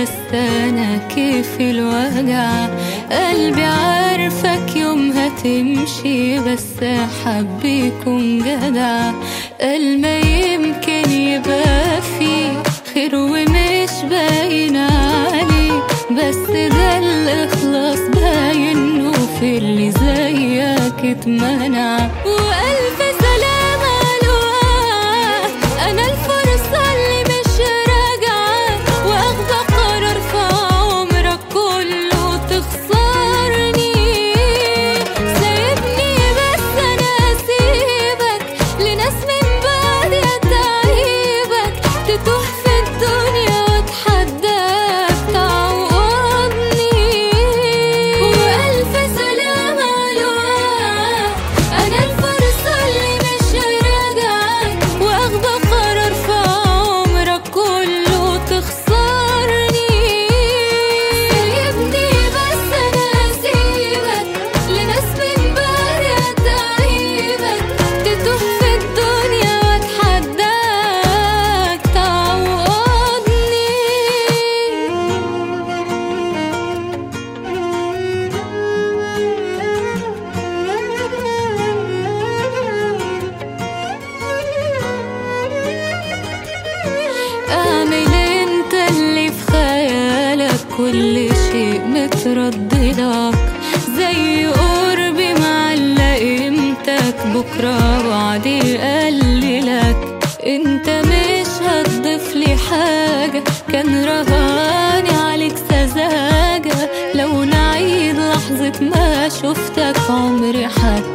بس انا كيف الوجع قلبي عارفك يومها تمشي بس حب يكون جدع قال ما يمكن يبقى فيه خير ومش باين عليه بس ده الاخلاص باين وفي اللي زيك اتمنع والف سلام على الوقت انا الفرصه اللي مش راجعه واخده قرار في عمرك كله تخسرني سايبني بس انا اسيبك لناس من بعد تعيبك تتوه في الدنيا واتحداك تعوضني والف سلام على الوقت انا الفرصه اللي مش راجعه واخده قرار في عمرك كله تخسرني سايبني بس انا اسيبك لناس من بعد تعيبك تتوه في الدنيا واتحداك تعوضني اعمل انت اللي في خيالك كل شيء مترددك زي قربي معلق قيمتك بكرة بعد يقللك انت مش هتضيف لي حاجة كان رهاني عليك سذاجة لو نعيد لحظة ما شفتك عمري حتى